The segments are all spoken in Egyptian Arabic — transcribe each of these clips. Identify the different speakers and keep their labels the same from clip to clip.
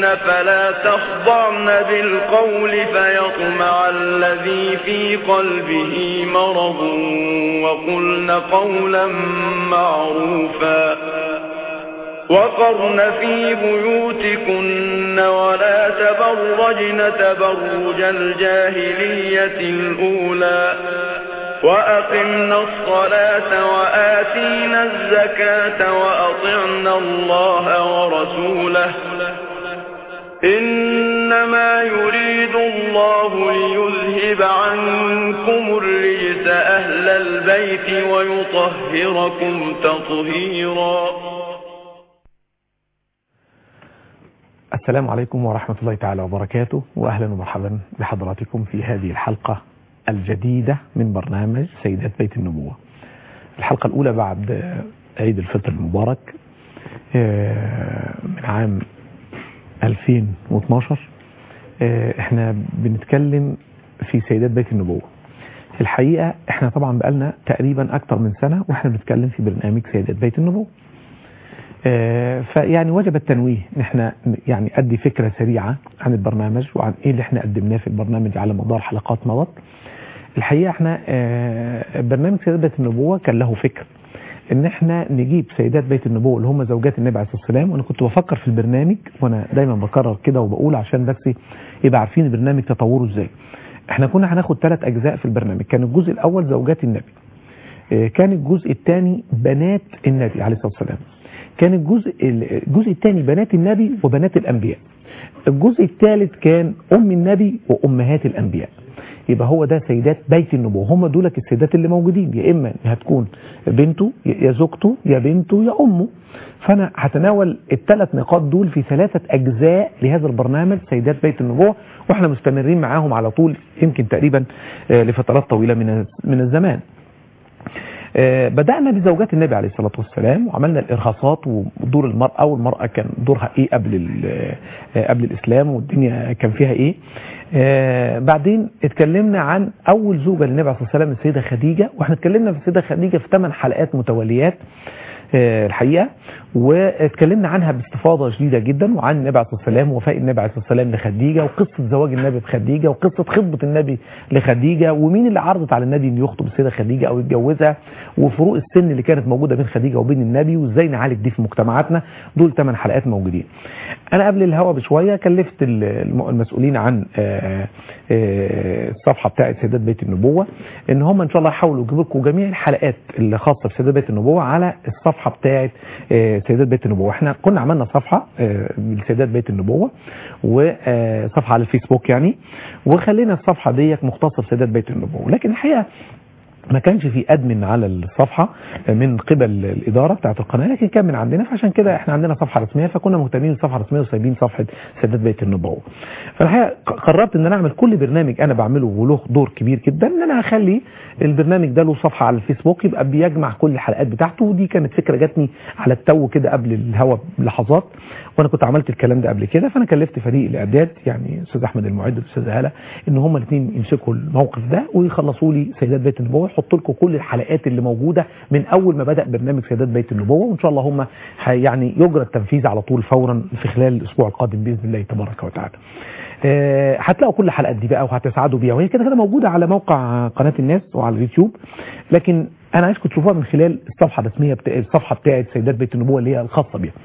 Speaker 1: فلا تخضعن بالقول فيطمع الذي في قلبه مرض وقلن قولا معروفا وقرن في بيوتكن ولا تبرجن تبرج الجاهلية الأولى وأقمنا الصلاة وآتينا الزكاة وأطعنا الله ورسوله إنما يريد الله ليذهب عنكم الرجس أهل البيت ويطهركم تطهيرا
Speaker 2: السلام عليكم ورحمة الله تعالى وبركاته وأهلا ومرحبا بحضراتكم في هذه الحلقة الجديدة من برنامج سيدات بيت النبوة الحلقة الأولى بعد عيد الفطر المبارك من عام 2012 احنا بنتكلم في سيدات بيت النبوة الحقيقة احنا طبعا بقالنا تقريبا اكتر من سنة واحنا بنتكلم في برنامج سيدات بيت النبوة فيعني وجب التنويه ان احنا يعني ادي فكرة سريعة عن البرنامج وعن ايه اللي احنا قدمناه في البرنامج على مدار حلقات مضت الحقيقة احنا برنامج سيدات بيت النبوة كان له فكر ان احنا نجيب سيدات بيت النبوة اللي هم زوجات النبي عليه الصلاة والسلام وانا كنت بفكر في البرنامج وانا دايما بكرر كده وبقول عشان بس يبقى عارفين البرنامج تطوره ازاي احنا كنا هناخد ثلاث اجزاء في البرنامج كان الجزء الاول زوجات النبي كان الجزء الثاني بنات النبي عليه الصلاة والسلام كان الجزء الجزء الثاني بنات النبي وبنات الانبياء الجزء الثالث كان ام النبي وامهات الانبياء يبقى هو ده سيدات بيت النبوة هم دولك السيدات اللي موجودين يا إما هتكون بنته يا زوجته يا بنته يا أمه فأنا هتناول الثلاث نقاط دول في ثلاثة أجزاء لهذا البرنامج سيدات بيت النبوة وإحنا مستمرين معاهم على طول يمكن تقريبا لفترات طويلة من من الزمان بدأنا بزوجات النبي عليه الصلاة والسلام وعملنا الإرهاصات ودور المرأة والمرأة كان دورها إيه قبل قبل الإسلام والدنيا كان فيها إيه آه بعدين اتكلمنا عن اول زوجة للنبي عليه الصلاة والسلام السيدة خديجة واحنا اتكلمنا في السيدة خديجة في 8 حلقات متواليات آه الحقيقة واتكلمنا عنها باستفاضة شديدة جدا وعن النبي عليه الصلاة والسلام ووفاء النبي عليه الصلاة والسلام لخديجة وقصة زواج النبي بخديجة وقصة خطبة النبي لخديجة ومين اللي عرضت على النبي انه يخطب السيدة خديجة او يتجوزها وفروق السن اللي كانت موجودة بين خديجة وبين النبي وازاي نعالج دي في مجتمعاتنا دول 8 حلقات موجودين انا قبل الهوا بشوية كلفت المسؤولين عن الصفحة بتاعت سيدات بيت النبوة ان هم ان شاء الله يحاولوا يجيبوا لكم جميع الحلقات اللي خاصة بسيدات بيت النبوة على الصفحة بتاعت سيدات بيت النبوة احنا كنا عملنا صفحة لسيدات بيت النبوة وصفحة على الفيسبوك يعني وخلينا الصفحة ديت مختصة بسيدات بيت النبوة لكن الحقيقة ما كانش في ادمن على الصفحة من قبل الإدارة بتاعت القناة لكن كان من عندنا فعشان كده احنا عندنا صفحة رسمية فكنا مهتمين بالصفحة الرسمية وسايبين صفحة سيدات بيت النبوة فالحقيقة قررت ان انا اعمل كل برنامج انا بعمله وله دور كبير جدا ان انا اخلي البرنامج ده له صفحة على الفيسبوك يبقى بيجمع كل الحلقات بتاعته ودي كانت فكرة جاتني على التو كده قبل الهوا بلحظات وانا كنت عملت الكلام ده قبل كده فانا كلفت فريق الاعداد يعني استاذ احمد المعد والاستاذ هاله ان هم الاثنين يمسكوا الموقف ده ويخلصوا لي سيدات بيت النبوه يحطوا لكم كل الحلقات اللي موجوده من اول ما بدا برنامج سيدات بيت النبوه وان شاء الله هم يعني يجرى التنفيذ على طول فورا في خلال الاسبوع القادم باذن الله تبارك وتعالى. أه هتلاقوا كل الحلقات دي بقى وهتسعدوا بيها وهي كده كده موجوده على موقع قناه الناس وعلى اليوتيوب لكن انا عايزكم تشوفوها من خلال الصفحه الرسميه بتاع الصفحه بتاعه سيدات بيت النبوه اللي هي الخاصه بيها.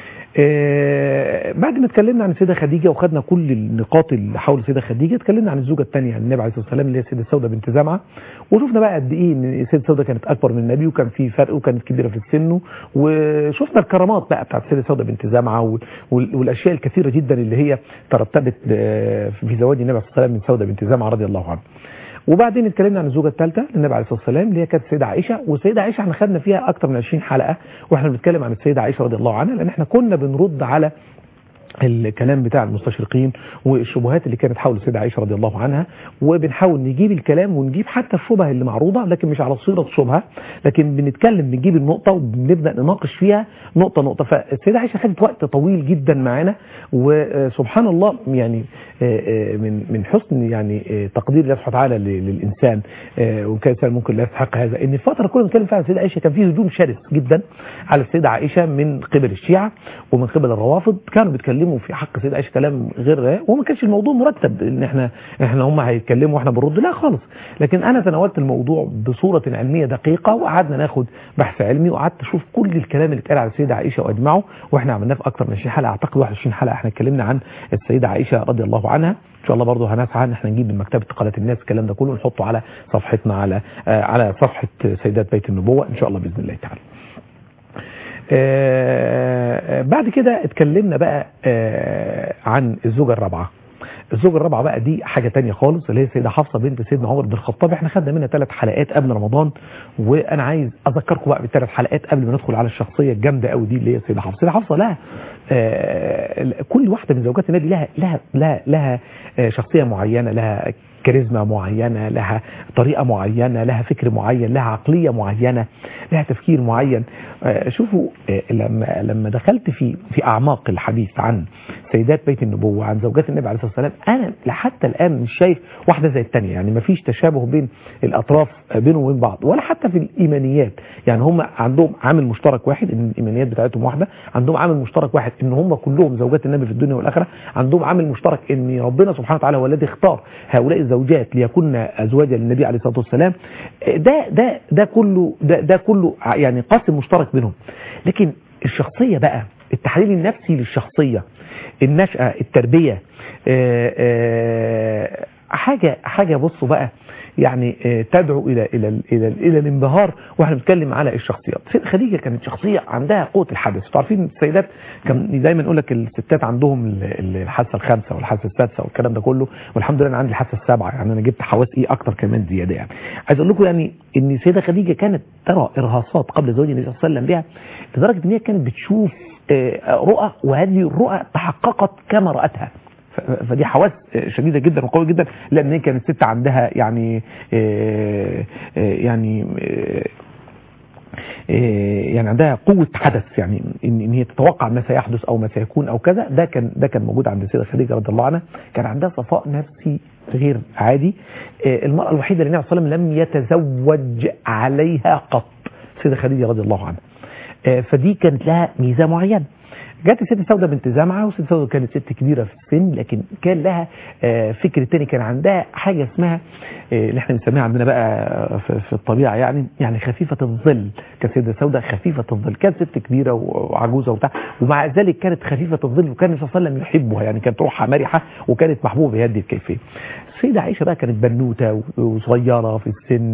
Speaker 2: آه بعد ما اتكلمنا عن السيده خديجه وخدنا كل النقاط اللي حول السيده خديجه اتكلمنا عن الزوجه الثانيه عن النبي عليه الصلاه والسلام اللي هي السيده سوده بنت زمعه وشفنا بقى قد ايه ان السيده سوده كانت اكبر من النبي وكان في فرق وكانت كبيره في السن وشفنا الكرامات بقى بتاعت السيده سوده بنت زمعه والاشياء الكثيره جدا اللي هي ترتبت في زواج النبي عليه الصلاه والسلام من سوده بنت زمعه رضي الله عنها وبعدين اتكلمنا عن الزوجه الثالثه للنبي عليه الصلاه والسلام اللي هي كانت السيده عائشه والسيده عائشه احنا خدنا فيها اكثر من 20 حلقه واحنا بنتكلم عن السيده عائشه رضي الله عنها لان احنا كنا بنرد على الكلام بتاع المستشرقين والشبهات اللي كانت حول السيدة عائشة رضي الله عنها وبنحاول نجيب الكلام ونجيب حتى الشبهة اللي معروضة لكن مش على صيغة شبهة لكن بنتكلم بنجيب النقطة وبنبدأ نناقش فيها نقطة نقطة فالسيدة عائشة خدت وقت طويل جدا معانا وسبحان الله يعني من من حسن يعني تقدير الله سبحانه وتعالى للإنسان وإن كان الإنسان ممكن لا يستحق هذا إن الفترة كنا بنتكلم فيها عن السيدة عائشة كان في هجوم شرس جدا على السيدة عائشة من قبل الشيعة ومن قبل الروافض كانوا بيتكلموا اتكلموا في حق سيدة عائشة كلام غير وما كانش الموضوع مرتب ان احنا احنا هم هيتكلموا واحنا بنرد لا خالص لكن انا تناولت الموضوع بصورة علمية دقيقة وقعدنا ناخد بحث علمي وقعدت اشوف كل الكلام اللي اتقال على السيدة عائشة واجمعه واحنا عملناه في اكتر من 20 حلقة اعتقد 21 حلقة احنا اتكلمنا عن السيدة عائشة رضي الله عنها ان شاء الله برضه هنسعى ان احنا نجيب من مكتبه قناه الناس الكلام ده كله ونحطه على صفحتنا على آه على صفحه سيدات بيت النبوه ان شاء الله باذن الله تعالى. آه بعد كده اتكلمنا بقى آه عن الزوجه الرابعه. الزوجه الرابعه بقى دي حاجه تانية خالص اللي هي السيده حفصه بنت سيدنا عمر بن الخطاب احنا خدنا منها ثلاث حلقات قبل رمضان وانا عايز اذكركم بقى بالثلاث حلقات قبل ما ندخل على الشخصيه الجامده قوي دي اللي هي السيده حفصه السيده حفصه لها آه كل واحده من زوجات النبي لها لها لها, لها آه شخصيه معينه لها كاريزما معينة لها طريقة معينة لها فكر معين لها عقلية معينة لها تفكير معين آه شوفوا لما لما دخلت في في أعماق الحديث عن سيدات بيت النبوة عن زوجات النبي عليه الصلاة والسلام أنا لحتى الآن مش شايف واحدة زي الثانية يعني ما فيش تشابه بين الأطراف بينهم وبين بعض ولا حتى في الإيمانيات يعني هم عندهم عامل مشترك واحد إن الإيمانيات بتاعتهم واحدة عندهم عامل مشترك واحد إن هم كلهم زوجات النبي في الدنيا والآخرة عندهم عامل مشترك إن ربنا سبحانه وتعالى هو الذي اختار هؤلاء الزوجات ليكن ازواجا للنبي عليه الصلاه والسلام ده ده ده كله ده, ده كله يعني قاسم مشترك بينهم لكن الشخصيه بقى التحليل النفسي للشخصيه النشأة التربية آآ آآ حاجة حاجة بصوا بقى يعني تدعو الى الى الى الى الانبهار واحنا بنتكلم على الشخصيات سيدة خديجه كانت شخصيه عندها قوه الحدث انتوا عارفين السيدات كان دايما يقول لك الستات عندهم الحاسه الخامسه والحاسه السادسه والكلام ده كله والحمد لله انا عندي الحاسه السابعه يعني انا جبت حواس ايه اكتر كمان زياده يعني عايز اقول لكم يعني ان السيده خديجه كانت ترى ارهاصات قبل زواج النبي صلى الله عليه وسلم بها لدرجه ان هي كانت بتشوف رؤى وهذه الرؤى تحققت كما رأتها فدي حواس شديدة جدا وقوية جدا لأن هي كانت ست عندها يعني يعني يعني عندها قوة حدث يعني ان هي تتوقع ما سيحدث او ما سيكون او كذا ده كان ده كان موجود عند السيدة خديجة رضي الله عنها كان عندها صفاء نفسي غير عادي المرأة الوحيدة اللي النبي صلى الله عليه وسلم لم يتزوج عليها قط السيدة خديجة رضي الله عنها فدي كانت لها ميزة معينة جت الست سودة بنت زمعة والست سودة كانت ست كبيرة في السن لكن كان لها فكر تاني كان عندها حاجة اسمها اللي احنا بنسميها عندنا بقى في الطبيعة يعني يعني خفيفة الظل كانت سيدة سودة خفيفة الظل كانت ست كبيرة وعجوزة وبتاع ومع ذلك كانت خفيفة الظل وكان النبي صلى الله عليه وسلم يحبها يعني كانت روحها مرحة وكانت محبوبة بهذه الكيفية السيدة عائشة بقى كانت بنوتة وصغيرة في السن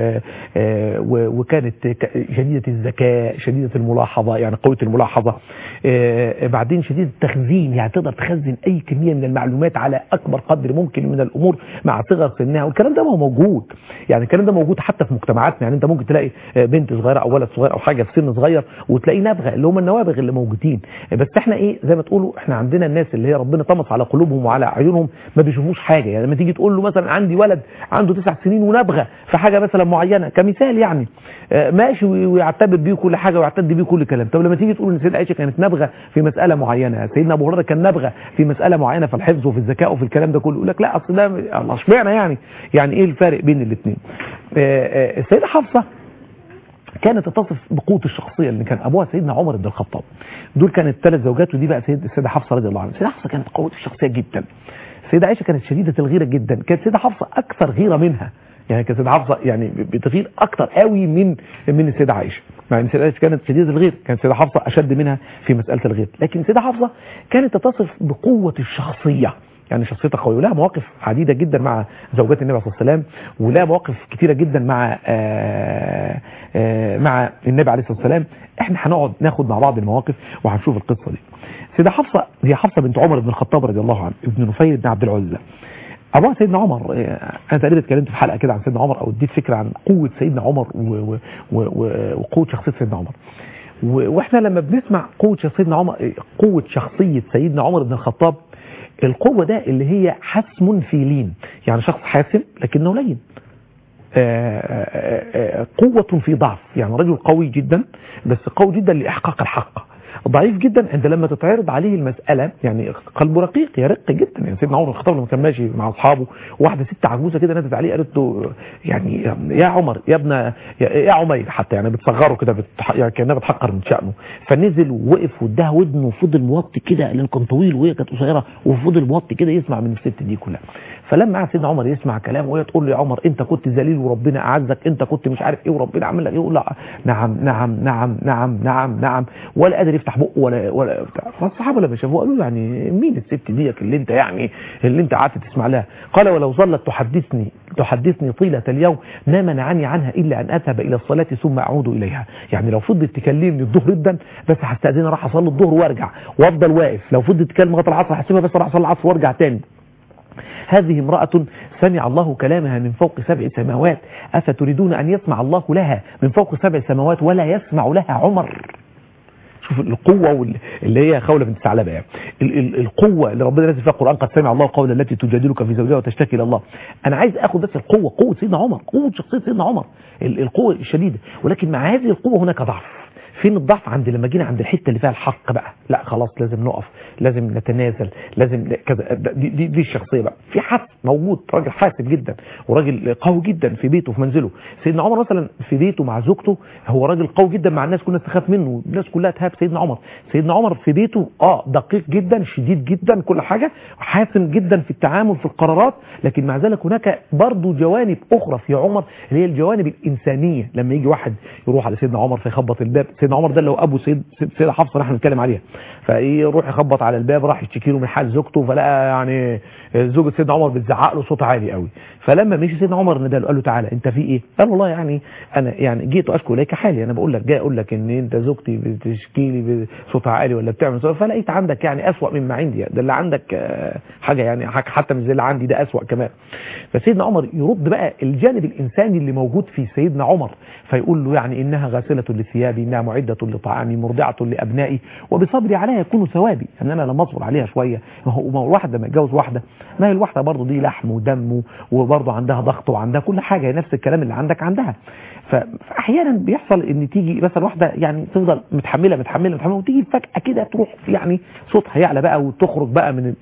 Speaker 2: وكانت شديدة الذكاء شديدة الملاحظة يعني قوة الملاحظة بعدين شديد التخزين يعني تقدر تخزن اي كميه من المعلومات على اكبر قدر ممكن من الامور مع صغر سنها والكلام ده ما هو موجود يعني الكلام ده موجود حتى في مجتمعاتنا يعني انت ممكن تلاقي بنت صغيره او ولد صغير او حاجه في سن صغير وتلاقي نبغه اللي هم النوابغ اللي موجودين بس احنا ايه زي ما تقولوا احنا عندنا الناس اللي هي ربنا طمس على قلوبهم وعلى عيونهم ما بيشوفوش حاجه يعني لما تيجي تقول له مثلا عندي ولد عنده تسع سنين ونبغه في حاجه مثلا معينه كمثال يعني ماشي ويعتبر بيه كل حاجه ويعتد بيه كل كلام طب لما تيجي تقول ان سيدة عائشه كانت نبغه في مسألة معينة سيدنا أبو هريرة كان نبغى في مسألة معينة في الحفظ وفي الذكاء وفي الكلام ده كله يقول لك لا أصل ده الله اشمعنى يعني يعني إيه الفارق بين الاثنين السيدة حفصة كانت تتصف بقوة الشخصية اللي كان أبوها سيدنا عمر بن الخطاب دول كانت ثلاث زوجات ودي بقى سيد السيدة حفصة رضي الله عنها السيدة حفصة كانت قوة الشخصية جدا السيدة عائشة كانت شديدة الغيرة جدا كانت السيدة حفصة أكثر غيرة منها يعني كانت السيدة حفصة يعني بتغير أكتر قوي من من السيدة عائشة مع ان السيدة عائشة كانت شديدة الغير كانت السيدة حفصة أشد منها في مسألة الغير لكن السيدة حفصة كانت تتصف بقوة الشخصية يعني شخصيتها قوية ولها مواقف عديدة جدا مع زوجات النبي صلى الله عليه وسلم ولها مواقف كتيرة جدا مع آآ آآ مع النبي عليه الصلاة والسلام احنا هنقعد ناخد مع بعض المواقف وهنشوف القصة دي سيدة حفصة هي حفصة بنت عمر بن الخطاب رضي الله عنه ابن نفير بن عبد العزة ابوها سيدنا عمر انا تقريبا اتكلمت في حلقه كده عن سيدنا عمر او اديت فكره عن قوه سيدنا عمر وقوه شخصيه سيدنا عمر واحنا لما بنسمع قوه سيدنا عمر قوه شخصيه سيدنا عمر بن الخطاب القوه ده اللي هي حسم في لين يعني شخص حاسم لكنه لين قوة في ضعف يعني رجل قوي جدا بس قوي جدا لإحقاق الحق ضعيف جدا عند لما تتعرض عليه المساله يعني قلبه رقيق يرق جدا يعني سيدنا عمر بن الخطاب لما كان ماشي مع اصحابه واحده ست عجوزه كده نزلت عليه قالت له يعني يا عمر يا ابن يا, يا عمير حتى يعني بتصغره كده بتح... يعني كانها بتحقر من شانه فنزل ووقف واداها ودنه وفضل موطي كده لان كان طويل وهي كانت قصيره وفضل موطي كده يسمع من الست دي كلها فلما قعد سيدنا عمر يسمع كلام وهي تقول له يا عمر انت كنت ذليل وربنا اعزك انت كنت مش عارف ايه وربنا عمل لك ايه يقول لا نعم نعم نعم نعم نعم نعم ولا قادر يفتح بقه ولا ولا بتاع فالصحابه لما شافوه قالوا له يعني مين الست ديك اللي انت يعني اللي انت قعدت تسمع لها قال ولو ظلت تحدثني تحدثني طيله اليوم ما منعني عنها الا ان اذهب الى الصلاه ثم اعود اليها يعني لو فضلت تكلمني الظهر جدا بس هستاذن راح اصلي الظهر وارجع وافضل واقف لو فضلت تكلم لغايه العصر هسيبها بس راح اصلي العصر وارجع تاني هذه امرأة سمع الله كلامها من فوق سبع سماوات أفتريدون أن يسمع الله لها من فوق سبع سماوات ولا يسمع لها عمر شوف القوة اللي هي خولة بنت ثعلبة يعني ال ال القوة اللي ربنا نزل فيها القرآن قد سمع الله قول التي تجادلك في زوجها وتشتكي إلى الله أنا عايز أخذ بس القوة قوة سيدنا عمر قوة شخصية سيدنا عمر ال القوة الشديدة ولكن مع هذه القوة هناك ضعف فين الضعف عند لما جينا عند الحته اللي فيها الحق بقى لا خلاص لازم نقف لازم نتنازل لازم كذا دي, دي, دي الشخصيه بقى في حد موجود راجل حاسب جدا وراجل قوي جدا في بيته في منزله سيدنا عمر مثلا في بيته مع زوجته هو راجل قوي جدا مع الناس كلها تخاف منه الناس كلها تهاب سيدنا عمر سيدنا عمر في بيته اه دقيق جدا شديد جدا كل حاجه حاسم جدا في التعامل في القرارات لكن مع ذلك هناك برضه جوانب اخرى في عمر اللي هي الجوانب الانسانيه لما يجي واحد يروح على سيدنا عمر فيخبط الباب سيدنا عمر ده اللي هو ابو سيد سيدة حفصه نحن بنتكلم عليها فيروح يخبط على الباب راح يشتكي له من حال زوجته فلقى يعني زوجة سيدنا عمر بتزعق له صوت عالي قوي فلما مشي سيدنا عمر نداله قال له تعالى انت في ايه قال والله يعني انا يعني جيت اشكو اليك حالي انا بقول لك جاي اقول لك ان انت زوجتي بتشكي لي بصوت عالي ولا بتعمل صوت فلقيت عندك يعني اسوأ مما عندي ده اللي عندك حاجه يعني حتى مش زي اللي عندي ده اسوأ كمان فسيدنا عمر يرد بقى الجانب الانساني اللي موجود في سيدنا عمر فيقول له يعني انها غاسله لثيابي انها معده لطعامي مرضعه لابنائي وبصبري عليها يكون ثوابي ان انا لما اصبر عليها شويه ما هو الواحد لما يتجوز واحده ما هي الواحده برضه دي لحم ودم وبرضه عندها ضغط وعندها كل حاجه نفس الكلام اللي عندك عندها فاحيانا بيحصل ان تيجي مثلا واحده يعني تفضل متحمله متحمله متحمله وتيجي فجاه كده تروح يعني صوتها يعلى بقى وتخرج بقى من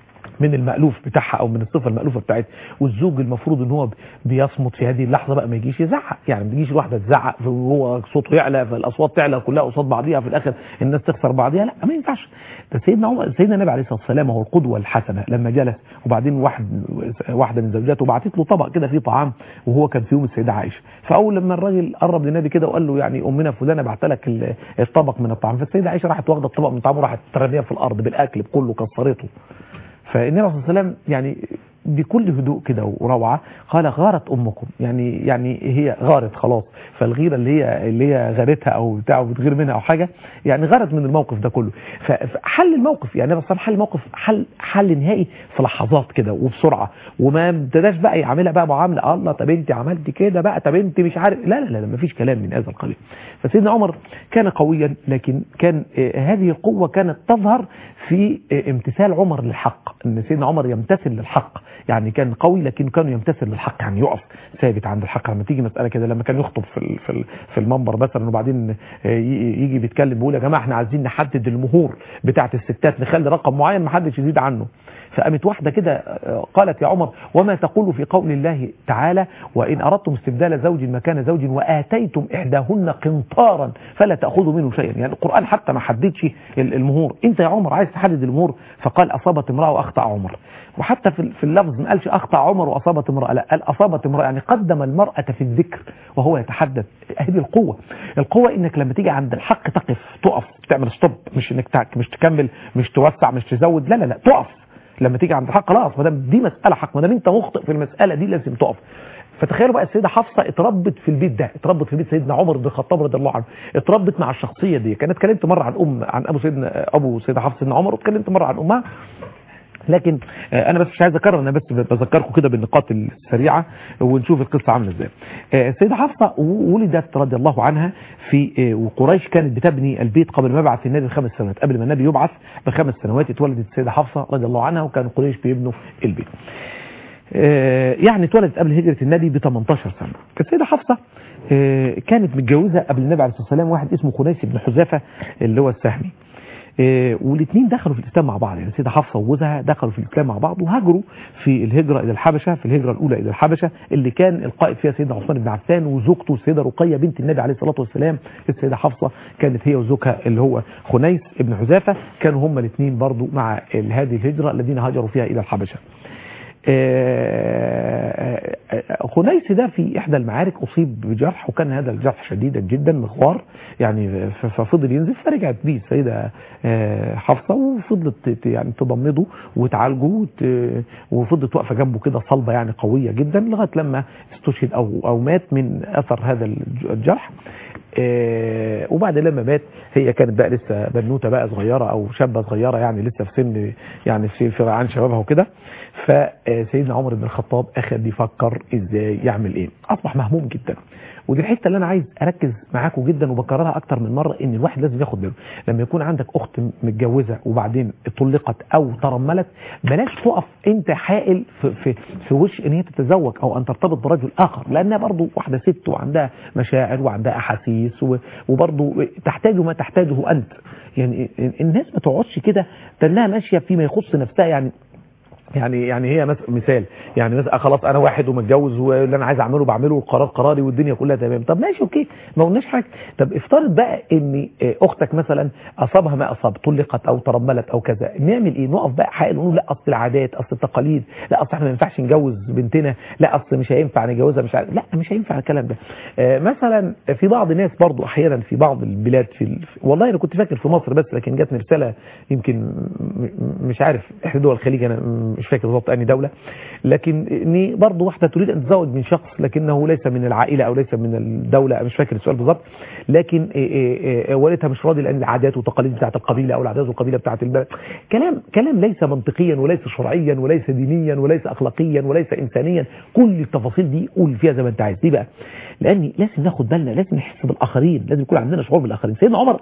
Speaker 2: من المألوف بتاعها او من الصفه المألوفه بتاعتها والزوج المفروض ان هو بيصمت في هذه اللحظه بقى ما يجيش يزعق يعني ما تجيش واحده تزعق وهو صوته يعلى فالاصوات تعلى كلها قصاد بعضيها في الاخر الناس تخسر بعضيها لا ما ينفعش ده سيدنا عمر سيدنا النبي عليه الصلاه والسلام هو القدوه الحسنه لما جلس وبعدين واحد واحده من زوجاته بعتت له طبق كده فيه طعام وهو كان في يوم السيده عائشه فاول لما الراجل قرب للنبي كده وقال له يعني امنا فلانه بعت لك الطبق من الطعام فالسيده عائشه راحت واخده الطبق من الطعام وراحت ترميه في الارض بالاكل بكله كسرته فالنبي صلى الله عليه وسلم يعني بكل هدوء كده وروعه قال غارت امكم يعني يعني هي غارت خلاص فالغيره اللي هي اللي هي غارتها او بتاع بتغير منها او حاجه يعني غارت من الموقف ده كله فحل الموقف يعني بس حل الموقف حل حل نهائي في لحظات كده وبسرعه وما ابتداش بقى يعملها بقى معامله الله طب انت عملت كده بقى طب انت مش عارف لا لا لا ما فيش كلام من هذا القبيل فسيدنا عمر كان قويا لكن كان هذه القوه كانت تظهر في امتثال عمر للحق ان سيدنا عمر يمتثل للحق يعني كان قوي لكن كان يمتثل للحق يعني يقف ثابت عند الحق لما تيجي مساله كده لما كان يخطب في في في المنبر مثلا وبعدين يجي بيتكلم بيقول يا جماعه احنا عايزين نحدد المهور بتاعه الستات نخلي رقم معين ما حدش يزيد عنه فقامت واحده كده قالت يا عمر وما تقول في قول الله تعالى وان اردتم استبدال زوج مكان زوج واتيتم احداهن قنطارا فلا تاخذوا منه شيئا يعني القران حتى ما حددش المهور انت يا عمر عايز تحدد المهور فقال اصابت امراه واخطا عمر وحتى في في اللفظ ما قالش اخطا عمر واصابت امراه لا قال اصابت امراه يعني قدم المراه في الذكر وهو يتحدث هذه القوه القوه انك لما تيجي عند الحق تقف تقف تعمل ستوب مش انك تع... مش تكمل مش توسع مش تزود لا لا لا تقف لما تيجي عند الحق خلاص ما دام دي مساله حق ما دام انت مخطئ في المساله دي لازم تقف فتخيلوا بقى السيده حفصه اتربت في البيت ده اتربت في بيت سيدنا عمر بن الخطاب رضي الله عنه اتربت مع الشخصيه دي كانت اتكلمت مره عن ام عن ابو سيدنا ابو سيدنا حفصه سيدنا عمر واتكلمت مره عن امها لكن انا بس مش عايز اكرر انا بس بذكركم كده بالنقاط السريعه ونشوف القصه عامله ازاي السيده حفصه ولدت رضي الله عنها في وقريش كانت بتبني البيت قبل ما يبعث النبي بخمس سنوات قبل ما النبي يبعث بخمس سنوات اتولدت السيده حفصه رضي الله عنها وكان قريش بيبنوا البيت يعني اتولدت قبل هجرة النبي ب 18 سنة السيدة حفصة كانت متجوزة قبل النبي عليه الصلاة والسلام واحد اسمه خنيس بن حذافة اللي هو السهمي آه، والاثنين دخلوا في الاسلام مع بعض يعني السيده حفصه وجوزها دخلوا في الاسلام مع بعض وهاجروا في الهجره الى الحبشه في الهجره الاولى الى الحبشه اللي كان القائد فيها سيدنا عثمان بن عفان وزوجته السيده رقيه بنت النبي عليه الصلاه والسلام السيده حفصه كانت هي وزوجها اللي هو خنيس ابن حذافه كانوا هما الاثنين برضو مع هذه الهجره الذين هاجروا فيها الى الحبشه آه، آه، خنيس ده في احدى المعارك اصيب بجرح وكان هذا الجرح شديدا جدا مغوار يعني ف- ففضل ينزف فرجعت بيه السيده آه، حفصه وفضلت ت- يعني تضمده وتعالجه وت- وفضلت واقفه جنبه كده صلبه يعني قويه جدا لغايه لما استشهد او او مات من اثر هذا الج- الجرح آه، وبعد لما مات هي كانت بقى لسه بنوته بقى صغيره او شابه صغيره يعني لسه في سن يعني في في عن شبابها وكده فسيدنا عمر بن الخطاب اخذ يفكر ازاي يعمل ايه اصبح مهموم جدا ودي الحته اللي انا عايز اركز معاكم جدا وبكررها اكتر من مره ان الواحد لازم ياخد باله لما يكون عندك اخت متجوزه وبعدين طلقت او ترملت بلاش تقف انت حائل في, في, في وش ان هي تتزوج او ان ترتبط برجل اخر لانها برضو واحده ست وعندها مشاعر وعندها احاسيس و- وبرضو تحتاج ما تحتاجه انت يعني الناس ما تقعدش كده تنها ماشيه فيما يخص نفسها يعني يعني يعني هي مس- مثال يعني مثلا خلاص انا واحد ومتجوز واللي انا عايز اعمله بعمله القرار قراري والدنيا كلها تمام طب ماشي اوكي ما قلناش حاجه طب افترض بقى ان آه، اختك مثلا اصابها ما اصاب طلقت او ترملت او كذا نعمل ايه نقف بقى حائل ونقول لا اصل العادات اصل التقاليد لا اصل احنا ما ينفعش نجوز بنتنا لا اصل مش هينفع نجوزها مش عارف لا مش هينفع الكلام ده آه، مثلا في بعض الناس برضو احيانا في بعض البلاد في ال- والله انا كنت فاكر في مصر بس لكن جاتني رساله يمكن م- م- مش عارف احدى دول الخليج انا مش فاكر بالظبط انهي دوله لكن ان برضه واحده تريد ان تتزوج من شخص لكنه ليس من العائله او ليس من الدوله مش فاكر السؤال بالظبط لكن إيه إيه إيه والدها مش راضي لان العادات والتقاليد بتاعت القبيله او العادات والقبيله بتاعت البلد كلام كلام ليس منطقيا وليس شرعيا وليس دينيا وليس اخلاقيا وليس انسانيا كل التفاصيل دي قول فيها زي ما انت عايز دي بقى لان لازم ناخد بالنا لازم نحس بالاخرين لازم يكون عندنا شعور بالاخرين سيدنا عمر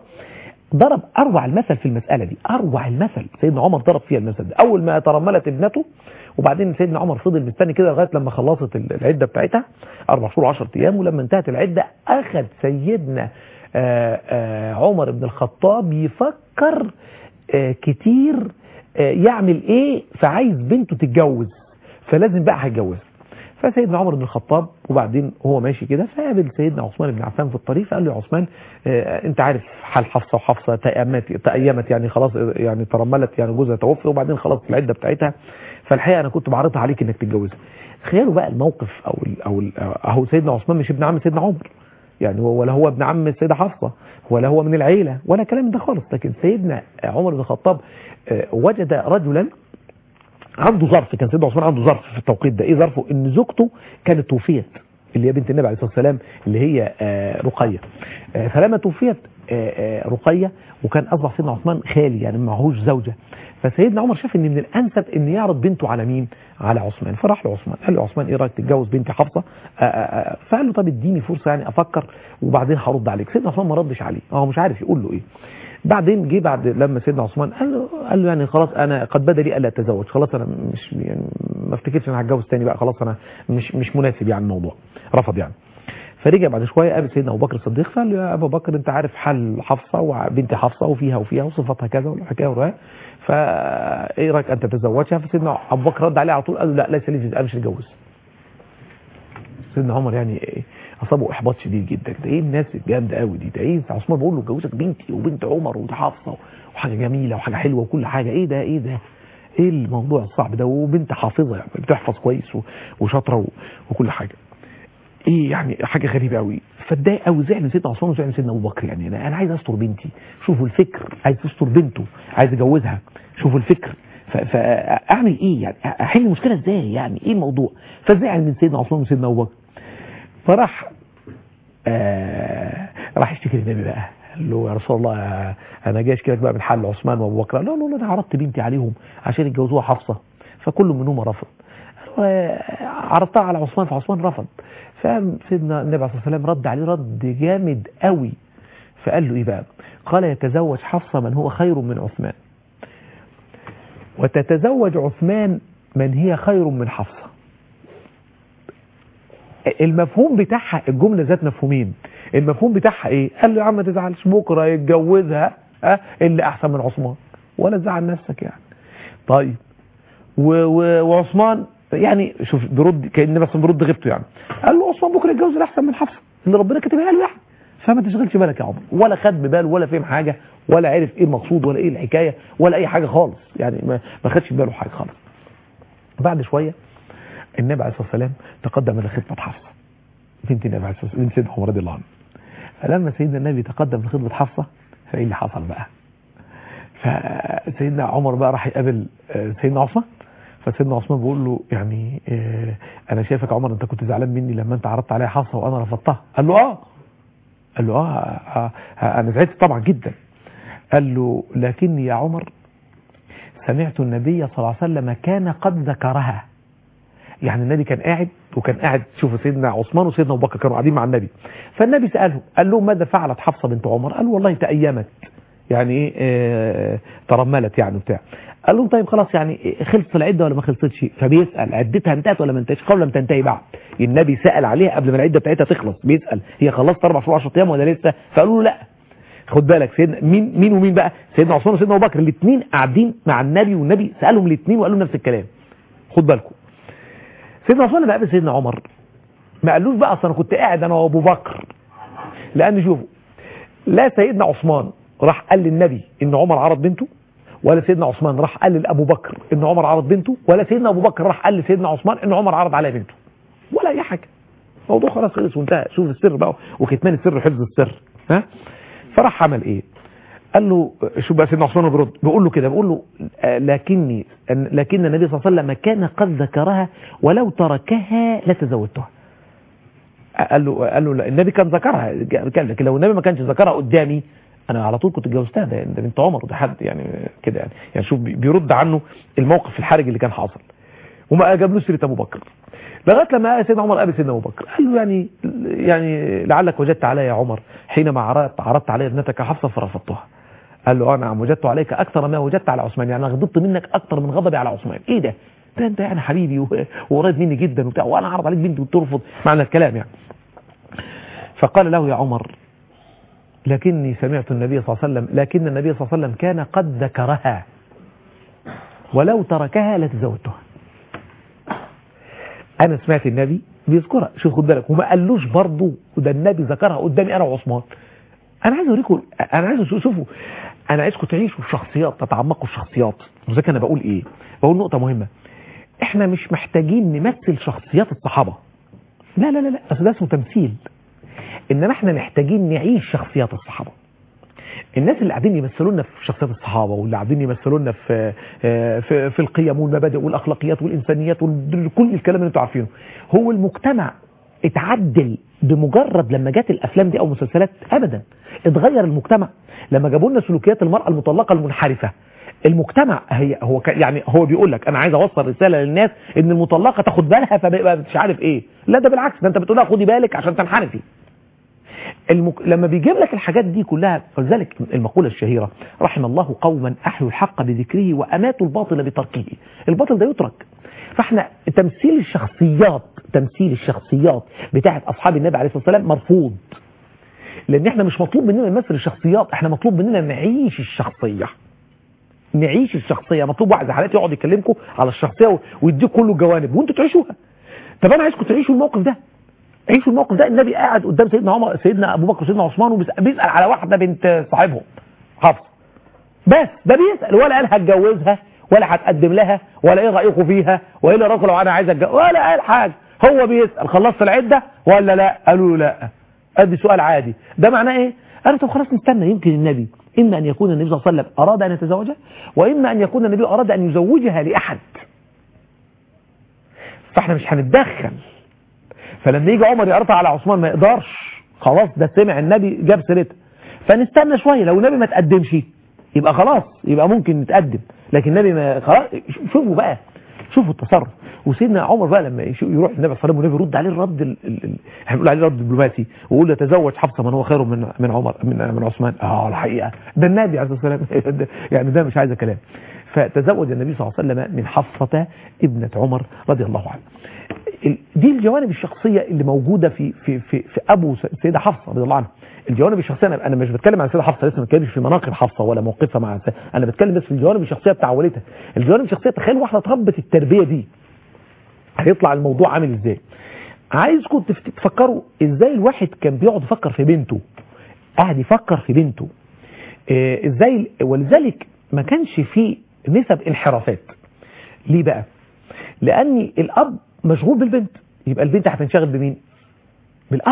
Speaker 2: ضرب اروع المثل في المساله دي اروع المثل سيدنا عمر ضرب فيها المثل ده اول ما ترملت ابنته وبعدين سيدنا عمر فضل مستني كده لغايه لما خلصت العده بتاعتها اربع شهور 10 ايام ولما انتهت العده اخذ سيدنا آآ آآ عمر بن الخطاب يفكر آه، كتير آه، يعمل ايه فعايز بنته تتجوز فلازم بقى هيتجوزها فسيدنا عمر بن الخطاب وبعدين هو ماشي كده فقابل سيدنا عثمان بن عفان في الطريق فقال له يا عثمان آه، انت عارف حال حفصه وحفصه تأيمت تأيمت يعني خلاص آه، يعني ترملت يعني جوزها توفي وبعدين خلاص العده بتاعتها فالحقيقه انا كنت بعرضها عليك انك تتجوزها تخيلوا بقى الموقف او ال او ال اهو سيدنا عثمان مش ابن عم سيدنا عمر يعني هو- ولا هو ابن عم السيده حفصه ولا هو من العيله ولا كلام ده خالص لكن سيدنا عمر بن الخطاب آه، وجد رجلا عنده ظرف كان سيدنا عثمان عنده ظرف في التوقيت ده ايه ظرفه ان زوجته كانت توفيت اللي هي بنت النبي عليه الصلاه والسلام اللي هي آه، رقيه آه، فلما توفيت آه، آه، رقيه وكان اصبح سيدنا عثمان خالي يعني معهوش زوجه فسيدنا عمر شاف ان من الانسب ان يعرض بنته على مين على عثمان فراح لعثمان قال له عثمان ايه رايك تتجوز بنتي حفصه آه، آه، آه، فقال له طب اديني فرصه يعني افكر وبعدين هرد عليك سيدنا عثمان ما ردش عليه هو مش عارف يقول له ايه بعدين جه بعد لما سيدنا عثمان قال له قال له يعني خلاص انا قد بدا لي الا اتزوج خلاص انا مش يعني ما افتكرش انا هتجوز تاني بقى خلاص انا مش مش مناسب يعني الموضوع رفض يعني فرجع بعد شويه قابل سيدنا ابو بكر الصديق فقال له يا ابو بكر انت عارف حال حفصه وبنت حفصه وفيها وفيها وصفتها كذا والحكايه والروايه فايه رايك ان تتزوجها فسيدنا ابو بكر رد عليه على طول قال له لا ليس لي في انا مش هتجوز سيدنا عمر يعني إيه اصابه احباط شديد جدا ده ايه الناس الجامده قوي دي ده ايه عثمان بقول له اتجوزك بنتي وبنت عمر ودي حافظه وحاجه جميله وحاجه حلوه وكل حاجه ايه ده ايه ده ايه الموضوع الصعب ده وبنت حافظه يعني بتحفظ كويس و- وشاطره و- وكل حاجه ايه يعني حاجه غريبه قوي فاتضايق قوي زعل من سيدنا عثمان وزعل من سيدنا ابو بكر يعني انا انا عايز استر بنتي شوفوا الفكر عايز استر بنته عايز اجوزها شوفوا الفكر ف- فاعمل ايه يعني احل المشكله ازاي يعني ايه الموضوع فزعل من سيدنا عثمان وسيدنا ابو بكر فراح آه راح يشتكي للنبي بقى قال له يا رسول الله آه، انا جاي اشكي لك بقى من حل عثمان وابو بكر لا لا لا انا عرضت بنتي عليهم عشان يتجوزوها حفصه فكل منهم رفض قال له، آه، عرضتها على عثمان فعثمان رفض فسيدنا النبي عليه الصلاه والسلام رد عليه رد جامد قوي فقال له ايه بقى قال يتزوج حفصه من هو خير من عثمان وتتزوج عثمان من هي خير من حفصه المفهوم بتاعها الجمله ذات مفهومين المفهوم بتاعها ايه قال له يا عم ما تزعلش بكره يتجوزها اه اللي احسن من عثمان ولا تزعل نفسك يعني طيب و و وعثمان يعني شوف بيرد كان بس بيرد غيبته يعني قال له عثمان بكره يتجوز الاحسن من حفصه اللي ربنا كاتبها له يعني فما تشغلش بالك يا عمر ولا خد ببال ولا فهم حاجه ولا عرف ايه المقصود ولا ايه الحكايه ولا اي حاجه خالص يعني ما ما خدش باله حاجه خالص بعد شويه النبي عليه الصلاه والسلام تقدم الى خطبه حفصه بنت النبي عليه الصلاه والسلام بنت سيدنا عمر رضي الله عنه فلما سيدنا النبي تقدم لخطبه حفصه فايه اللي حصل بقى فسيدنا عمر بقى راح يقابل آه، سيدنا عثمان فسيدنا عثمان بيقول له يعني آه، انا شايفك يا عمر انت كنت زعلان مني لما انت عرضت عليا حفصه وانا رفضتها قال له اه قال له اه, آه, آه انا زعلت طبعا جدا قال له لكني يا عمر سمعت النبي صلى الله عليه وسلم كان قد ذكرها يعني النبي كان قاعد وكان قاعد شوفوا سيدنا عثمان وسيدنا ابو بكر كانوا قاعدين مع النبي فالنبي ساله قال له ماذا فعلت حفصه بنت عمر قال والله تأيمت يعني ايه آه، ترملت يعني بتاع قال لهم طيب خلاص يعني خلصت العده ولا ما خلصتش فبيسال عدتها انتهت ولا ما انتهتش قبل لم تنتهي بعد النبي سال عليها قبل ما العده بتاعتها تخلص بيسال هي خلصت اربع شهور 10 ايام ولا لسه فقالوا له لا خد بالك سيدنا مين مين ومين بقى سيدنا عثمان وسيدنا ابو بكر الاثنين قاعدين مع النبي والنبي سالهم الاثنين وقال لهم نفس الكلام خد بالكم سيدنا عثمان لما قابل سيدنا عمر ما قالوش بقى اصل انا كنت قاعد انا وابو بكر لان شوفوا لا سيدنا عثمان راح قال للنبي ان عمر عرض بنته ولا سيدنا عثمان راح قال لابو بكر ان عمر عرض بنته ولا سيدنا ابو بكر راح قال لسيدنا عثمان ان عمر عرض عليه بنته ولا اي حاجه الموضوع خلاص خلص وانتهى شوف السر بقى وكتمان السر حفظ السر ها فراح عمل ايه قال له شوف بقى سيدنا عثمان بيرد بيقول له كده بيقول له آه، لكني لكن النبي صلى الله عليه وسلم كان قد ذكرها ولو تركها لتزوجتها قال له قال له لا، النبي كان ذكرها كان لكن لو النبي ما كانش ذكرها قدامي انا على طول كنت اتجوزتها ده ده بنت عمر ده حد يعني كده يعني يعني شوف بي- بيرد عنه الموقف الحرج اللي كان حاصل وما جابلوش سيره ابو بكر لغايه لما سيدنا عمر قابل سيدنا ابو بكر قال له يعني يعني لعلك وجدت علي يا عمر حينما عرضت عرضت علي ابنتك حفصه فرفضتها قال له انا وجدت عليك اكثر ما وجدت على عثمان يعني انا غضبت منك اكثر من غضبي على عثمان ايه ده ده انت يعني حبيبي و- وقريب مني جدا وبتاع وانا عرض عليك بنتي وترفض معنى الكلام يعني فقال له يا عمر لكني سمعت النبي صلى الله عليه وسلم لكن النبي صلى الله عليه وسلم كان قد ذكرها ولو تركها لتزوجتها انا سمعت النبي بيذكرها شوف خد بالك وما قالوش برضه وده النبي ذكرها قدامي انا وعثمان انا عايز اوريكم انا عايز شوفوا انا عايزكم تعيشوا الشخصيات تتعمقوا في الشخصيات وذلك انا بقول ايه بقول نقطه مهمه احنا مش محتاجين نمثل شخصيات الصحابه لا لا لا لا اصل ده اسمه تمثيل انما احنا محتاجين نعيش شخصيات الصحابه الناس اللي قاعدين يمثلونا في شخصيات الصحابه واللي قاعدين يمثلونا في في في القيم والمبادئ والاخلاقيات والانسانيات وكل الكلام اللي انتوا عارفينه هو المجتمع اتعدل بمجرد لما جت الافلام دي او المسلسلات ابدا اتغير المجتمع لما جابوا لنا سلوكيات المراه المطلقه المنحرفه المجتمع هي هو ك- يعني هو بيقول لك انا عايز اوصل رساله للناس ان المطلقه تاخد بالها فبقى مش عارف ايه لا ده بالعكس ده انت بتقول لها خدي بالك عشان تنحرفي المك... لما بيجيب لك الحاجات دي كلها فلذلك المقولة الشهيرة رحم الله قوما أحيوا الحق بذكره وأماتوا الباطل بتركه الباطل ده يترك فاحنا تمثيل الشخصيات تمثيل الشخصيات بتاعت أصحاب النبي عليه الصلاة والسلام مرفوض لأن احنا مش مطلوب مننا نمثل الشخصيات احنا مطلوب مننا نعيش الشخصية نعيش الشخصية مطلوب واحد زي حالاتي يقعد يكلمكم على الشخصية ويديك كله جوانب وانتوا تعيشوها طب انا عايزكم تعيشوا الموقف ده عيشوا الموقف ده النبي قاعد قدام سيدنا عمر سيدنا ابو بكر وسيدنا عثمان وبيسال على واحده بنت صاحبهم حفصه بس ده بيسال ولا قال هتجوزها ولا هتقدم لها ولا ايه رايكم فيها وايه اللي رايكم لو انا عايز اتجوز ولا قال حاجه هو بيسال خلصت العده ولا لا قالوا له لا ادي سؤال عادي ده معناه ايه قالوا طب خلاص نستنى يمكن النبي اما ان يكون النبي صلى الله عليه وسلم اراد ان يتزوجها واما ان يكون النبي اراد ان يزوجها لاحد فاحنا مش هنتدخل فلما يجي عمر يقرطع على عثمان ما يقدرش خلاص ده سمع النبي جاب سيرتها فنستنى شويه لو النبي ما تقدمش يبقى خلاص يبقى ممكن نتقدم لكن النبي ما خلاص شوفوا بقى شوفوا التصرف وسيدنا عمر بقى لما يشو- يروح النبي صلى الله عليه وسلم والنبي يرد عليه الرد ال- ال- ال- احنا بنقول عليه رد دبلوماسي ويقول له تزوج حفصه من هو خير من من عمر من من عثمان اه الحقيقه ده النبي عليه الصلاه والسلام ده- يعني ده مش عايز كلام فتزوج النبي صلى الله عليه وسلم من حفصه ابنه عمر رضي الله عنه ال- دي الجوانب الشخصيه اللي موجوده في في في, في ابو س- السيده حفصه رضي الله عنها الجوانب الشخصيه انا انا مش بتكلم عن السيده حفصه لسه ما بتكلمش في مناقب حفصه ولا موقفها مع الس- انا بتكلم بس في الجوانب الشخصيه بتاع والدها الجوانب الشخصيه تخيل واحده اتربت التربيه دي هيطلع الموضوع عامل ازاي عايزكم تفت- تفكروا ازاي الواحد كان بيقعد يفكر في بنته قاعد يفكر في بنته آه، ازاي ولذلك ما كانش فيه نسب انحرافات ليه بقى لان الاب مشغول بالبنت يبقى البنت هتنشغل بمين بالاب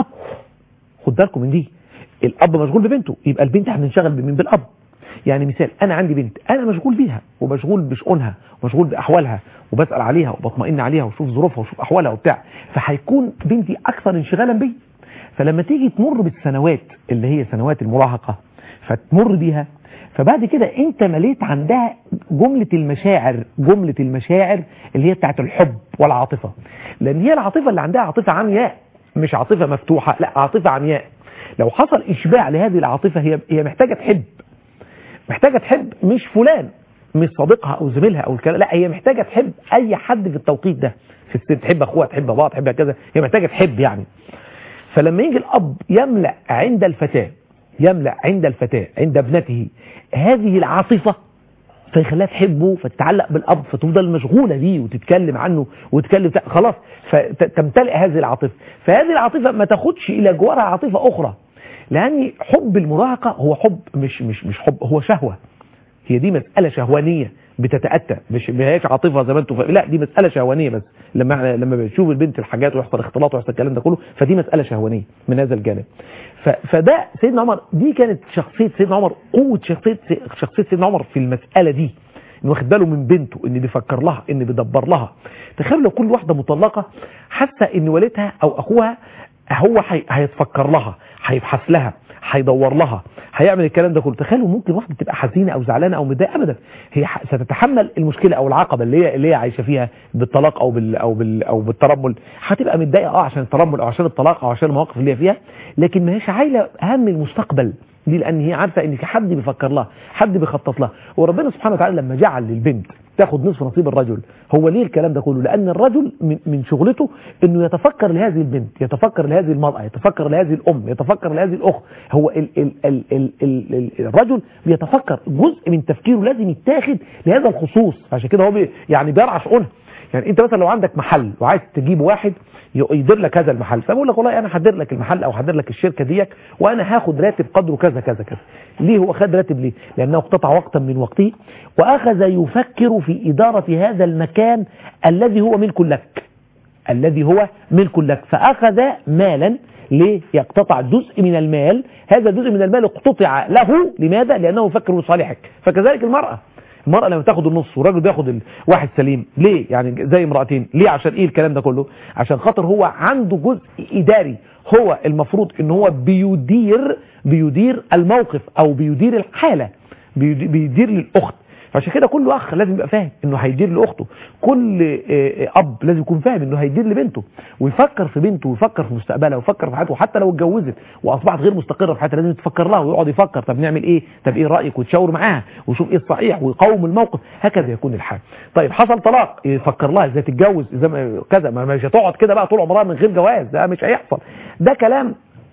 Speaker 2: خد بالكم من دي الاب مشغول ببنته يبقى البنت هتنشغل بمين بالاب يعني مثال انا عندي بنت انا مشغول بيها ومشغول بشؤونها ومشغول باحوالها وبسال عليها وبطمئن عليها واشوف ظروفها واشوف احوالها وبتاع فهيكون بنتي اكثر انشغالا بي فلما تيجي تمر بالسنوات اللي هي سنوات المراهقه فتمر بيها فبعد كده انت مليت عندها جملة المشاعر جملة المشاعر اللي هي بتاعت الحب والعاطفة لان هي العاطفة اللي عندها عاطفة عمياء مش عاطفة مفتوحة لا عاطفة عمياء لو حصل اشباع لهذه العاطفة هي هي محتاجة تحب محتاجة تحب مش فلان مش صديقها او زميلها او الكلام لا هي محتاجة تحب اي حد في التوقيت ده في السن تحب اخوها تحب باباها تحب كذا هي محتاجة تحب يعني فلما يجي الاب يملأ عند الفتاة يملأ عند الفتاة عند ابنته هذه العاطفة فيخليها تحبه فتتعلق بالاب فتفضل مشغوله بيه وتتكلم عنه وتتكلم خلاص فتمتلئ هذه العاطفه فهذه العاطفه ما تاخدش الى جوارها عاطفه اخرى لان حب المراهقه هو حب مش مش مش حب هو شهوه هي دي مساله شهوانيه بتتاتى مش ما هيش عاطفه زي ما انتم فاهمين لا دي مساله شهوانيه بس لما احنا لما بتشوف البنت الحاجات ويحصل اختلاط ويحصل الكلام ده كله فدي مساله شهوانيه من هذا الجانب ف- فده سيدنا عمر دي كانت شخصيه سيدنا عمر قوه شخصيه شخصيه سيدنا عمر في المساله دي انه واخد باله من بنته ان بيفكر لها ان بيدبر لها تخيل لو كل واحده مطلقه حاسه ان والدها او اخوها هو هي- هيتفكر لها هيبحث لها هيدور لها هيعمل الكلام ده كله تخيلوا ممكن واحده تبقى حزينه او زعلانه او متضايقه ابدا هي ح- ستتحمل المشكله او العقبه اللي هي اللي هي عايشه فيها بالطلاق او بال او بال او بالترمل هتبقى متضايقه اه عشان الترمل او عشان الطلاق او عشان المواقف اللي هي فيها لكن ما هيش عايله هم المستقبل دي لان هي عارفه ان في حد بيفكر لها حد بيخطط لها وربنا سبحانه وتعالى لما جعل للبنت تاخد نصف نصيب الرجل هو ليه الكلام ده كله لان الرجل من, من شغلته انه يتفكر لهذه البنت يتفكر لهذه المراه يتفكر لهذه الام يتفكر لهذه الاخت هو ال ال ال ال ال ال الرجل بيتفكر جزء من تفكيره لازم يتاخد لهذا الخصوص عشان كده هو بي يعني بيرعى شؤونها يعني انت مثلا لو عندك محل وعايز تجيب واحد يدير لك هذا المحل فبقول لك والله انا هدير لك المحل او هدير لك الشركه ديك وانا هاخد راتب قدره كذا كذا كذا ليه هو خد راتب ليه لانه اقتطع وقتا من وقته واخذ يفكر في اداره هذا المكان الذي هو ملك لك الذي هو ملك لك فاخذ مالا ليه يقتطع جزء من المال هذا الجزء من المال اقتطع له لماذا لانه يفكر لصالحك فكذلك المراه المرأة لما تاخد النص والراجل بياخد الواحد سليم ليه يعني زي امرأتين ليه عشان ايه الكلام ده كله عشان خاطر هو عنده جزء اداري هو المفروض ان هو بيدير بيدير الموقف او بيدير الحالة بيدير, بيدير للاخت فعشان كده كل اخ لازم يبقى فاهم انه هيدير لاخته كل آه، آه، اب لازم يكون فاهم انه هيدير لبنته ويفكر في بنته ويفكر في مستقبلها ويفكر في حياته وحتى لو اتجوزت واصبحت غير مستقره في حياتها لازم تفكر لها ويقعد يفكر طب نعمل ايه طب ايه رايك وتشاور معاها ويشوف ايه الصحيح ويقاوم الموقف هكذا يكون الحال طيب حصل طلاق يفكر لها ازاي تتجوز ازاي ما- كذا ما مش هتقعد كده بقى طول عمرها من غير جواز ده مش هيحصل ده كلام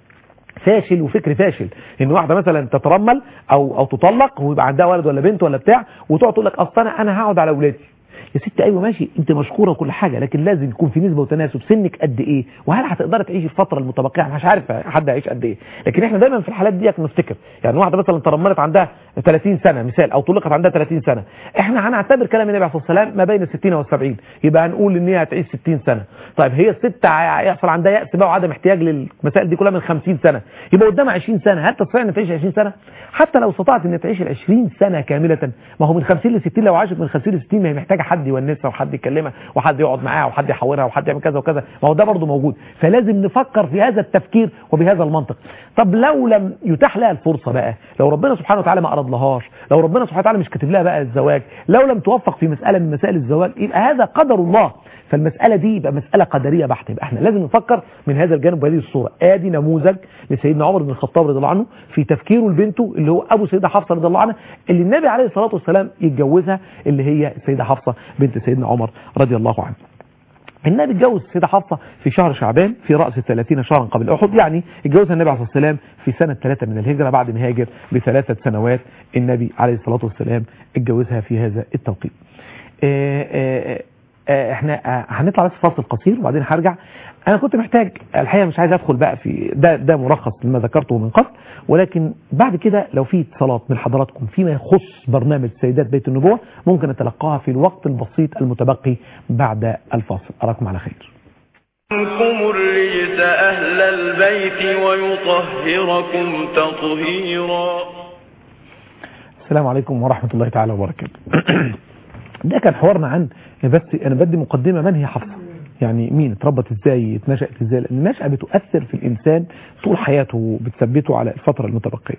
Speaker 2: فاشل وفكر فاشل ان واحده مثلا تترمل او او تطلق ويبقى عندها ولد ولا بنت ولا بتاع وتقعد تقول لك اصل انا انا هقعد على اولادي يا ست ايوه ماشي انت مشكوره وكل حاجه لكن لازم يكون في نسبه وتناسب سنك قد ايه وهل هتقدري تعيشي الفتره المتبقيه أنا مش عارف حد هيعيش قد ايه لكن احنا دايما في الحالات ديت نفتكر يعني واحده مثلا ترملت عندها 30 سنه مثال او طلقت عندها 30 سنه احنا هنعتبر كلام النبي عليه الصلاه والسلام ما بين ال 60 وال 70 يبقى هنقول ان هي هتعيش 60 سنه طيب هي الست هيحصل عندها يأس بقى وعدم احتياج للمسائل دي كلها من 50 سنه يبقى قدامها 20 سنه هل تستطيع ان تعيش 20 سنه حتى لو استطاعت ان تعيش ال 20 سنه كامله ما هو من 50 ل 60 لو عاشت من 50 ل 60 ما هي محتاجه حد يونسها وحد يكلمها وحد يقعد معاها وحد يحاورها وحد يعمل كذا وكذا ما هو ده برضه موجود فلازم نفكر في هذا التفكير وبهذا المنطق طب لو لم يتاح لها الفرصه بقى لو ربنا سبحانه وتعالى ما اراد لهاش لو ربنا سبحانه وتعالى مش كاتب لها بقى الزواج لو لم توفق في مساله من مسائل الزواج يبقى هذا قدر الله فالمسألة دي يبقى مسألة قدرية بحتة يبقى احنا لازم نفكر من هذا الجانب بهذه الصورة ادي نموذج لسيدنا عمر بن الخطاب رضي الله عنه في تفكيره لبنته اللي هو ابو سيدة حفصة رضي الله عنها اللي النبي عليه الصلاة والسلام يتجوزها اللي هي السيدة حفصة بنت سيدنا عمر رضي الله عنه النبي اتجوز السيدة حفصة في شهر شعبان في رأس الثلاثين شهرا قبل أحد يعني اتجوزها النبي عليه الصلاة والسلام في سنة ثلاثة من الهجرة بعد ما هاجر بثلاثة سنوات النبي عليه الصلاة والسلام اتجوزها في هذا التوقيت آه، آه، آه، احنا آه، هنطلع بس فاصل قصير وبعدين هرجع انا كنت محتاج الحقيقه مش عايز ادخل بقى في ده ده ملخص لما ذكرته من قبل ولكن بعد كده لو في اتصالات من حضراتكم فيما يخص برنامج سيدات بيت النبوه ممكن نتلقاها في الوقت البسيط المتبقي بعد الفاصل اراكم على خير
Speaker 1: عنكم الرجس أهل البيت ويطهركم تطهيرا
Speaker 2: السلام عليكم ورحمة الله تعالى وبركاته ده كان حوارنا عن بس انا بدي مقدمة من هي حفصة يعني مين اتربت ازاي اتنشأت ازاي لان النشأة بتؤثر في الانسان طول حياته بتثبته على الفترة المتبقية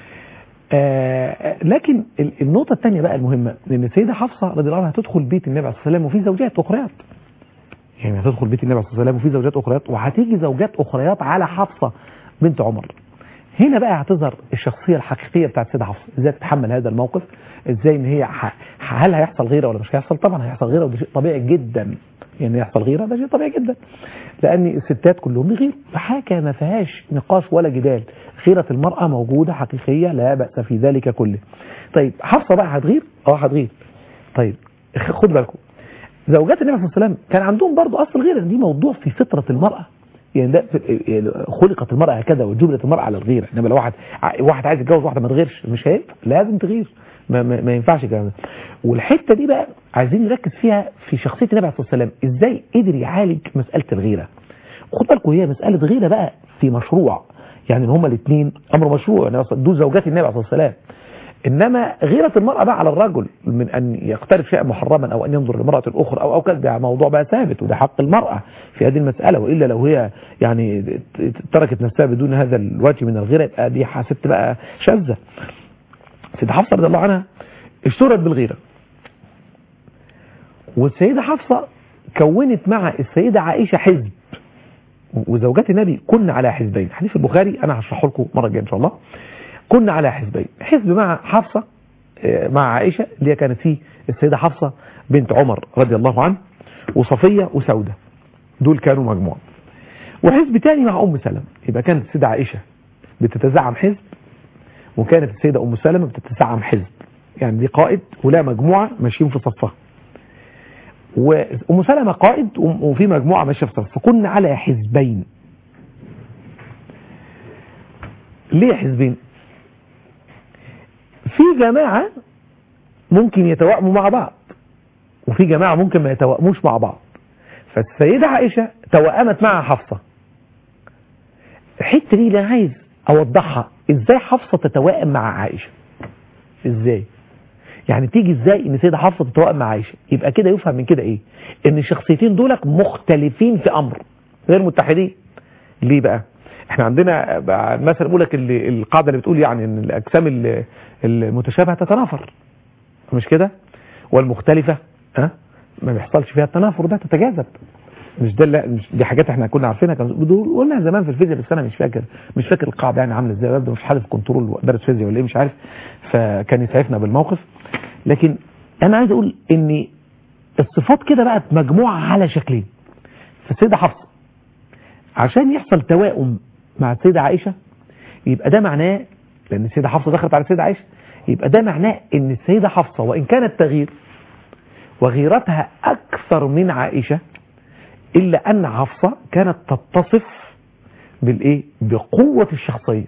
Speaker 2: آه لكن ال- النقطة الثانية بقى المهمة ان السيدة حفصة رضي الله عنها هتدخل بيت النبي عليه الصلاة والسلام وفي زوجات اخريات يعني هتدخل بيت النبي عليه الصلاة والسلام وفي زوجات اخريات وهتيجي زوجات اخريات على حفصة بنت عمر هنا بقى هتظهر الشخصية الحقيقية بتاعت سيدة حفصة ازاي تتحمل هذا الموقف ازاي ان هي ح... هل هيحصل غيرة ولا مش هيحصل طبعا هيحصل غيرة وده شيء طبيعي جدا يعني يحصل غيرة ده شيء طبيعي جدا لان الستات كلهم بيغيروا فحاجة ما فيهاش نقاش ولا جدال غيرة المرأة موجودة حقيقية لا بأس في ذلك كله طيب حفصة بقى هتغير اه هتغير طيب خد بالكم زوجات النبي صلى الله عليه وسلم كان عندهم برضو اصل غير دي موضوع في فطرة المرأة يعني ده في- يعني خلقت المرأة هكذا وجبلت المرأة على الغيرة انما لو واحد ع- واحد عايز يتجوز واحدة ما تغيرش مش هينفع لازم تغير ما, ما, ما ينفعش الكلام ده والحتة دي بقى عايزين نركز فيها في شخصية النبي عليه الصلاة والسلام ازاي قدر يعالج مسألة الغيرة خد بالكم هي مسألة غيرة بقى في مشروع يعني ان هما الاثنين امر مشروع يعني أصلاً دول زوجات النبي عليه الصلاة والسلام انما غيرة المرأة بقى على الرجل من ان يقترف شيئا محرما او ان ينظر لامرأة الاخرى او او كذا ده موضوع بقى ثابت وده حق المرأة في هذه المسألة والا لو هي يعني ت- تركت نفسها بدون هذا الوجه من الغيرة يبقى دي ست بقى شاذة سيدة حفصة رضي الله عنها اشتهرت بالغيرة والسيدة حفصة كونت مع السيدة عائشة حزب وزوجات النبي كنا على حزبين حديث البخاري انا هشرحه لكم مره الجايه ان شاء الله كنا على حزبين حزب مع حفصه آه، مع عائشه اللي هي كانت فيه السيده حفصه بنت عمر رضي الله عنه وصفيه وسوده دول كانوا مجموعه وحزب تاني مع ام سلمة يبقى كانت السيده عائشه بتتزعم حزب وكانت السيده ام سلمة بتتزعم حزب يعني دي قائد ولا مجموعه ماشيين في صفها وام سلمة قائد وفي مجموعه ماشيه في صف فكنا على حزبين ليه حزبين في جماعة ممكن يتوائموا مع بعض وفي جماعة ممكن ما يتوائموش مع بعض فالسيدة عائشة توأمت مع حفصة الحتة دي اللي أنا عايز أوضحها إزاي حفصة تتوائم مع عائشة إزاي يعني تيجي إزاي إن سيدة حفصة تتوائم مع عائشة يبقى كده يفهم من كده إيه إن الشخصيتين دولك مختلفين في أمر غير متحدين ليه بقى احنا عندنا بقى مثلا بقول لك اللي- القاعده اللي بتقول يعني ان الاجسام ال- المتشابهه تتنافر مش كده والمختلفه ها ما بيحصلش فيها التنافر ده تتجاذب مش ده لا مش دي حاجات احنا كنا عارفينها كان بيقولوا- قلنا زمان في الفيزياء بس انا مش فاكر مش فاكر القاعده يعني عامله ازاي برضه مش حادث كنترول درس فيزياء ولا ايه مش عارف فكان يسعفنا بالموقف لكن انا عايز اقول ان الصفات كده بقت مجموعه على شكلين فالسيده حفصه عشان يحصل توائم مع السيدة عائشة يبقى ده معناه لأن السيدة حفصة دخلت على السيدة عائشة يبقى ده معناه ان السيدة حفصة وإن كانت تغير وغيرتها أكثر من عائشة إلا أن حفصة كانت تتصف بالإيه؟ بقوة الشخصية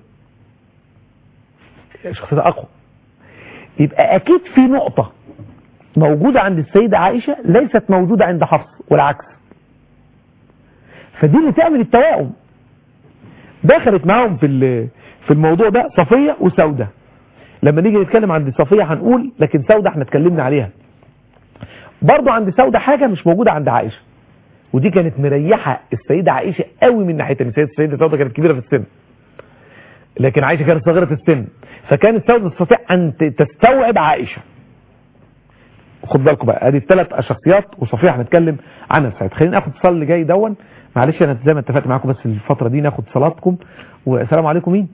Speaker 2: شخصيتها أقوى يبقى أكيد في نقطة موجودة عند السيدة عائشة ليست موجودة عند حفص والعكس فدي اللي تعمل التوائم دخلت معاهم في ال- في الموضوع ده صفية وسودة لما نيجي نتكلم عند صفية هنقول لكن سودة احنا اتكلمنا عليها برضو عند سودة حاجة مش موجودة عند عائشة ودي كانت مريحة السيدة عائشة قوي من ناحية السيدة السيدة سودة كانت كبيرة في السن لكن عائشة كانت صغيرة في السن فكانت سودة تستطيع أن ت- تستوعب عائشة خد بالكم بقى ادي الثلاث شخصيات وصفية هنتكلم عنها ساعتها خلينا ناخد اتصال اللي جاي دون معلش انا زي ما اتفقت معاكم بس الفترة دي ناخد صلاتكم والسلام عليكم مين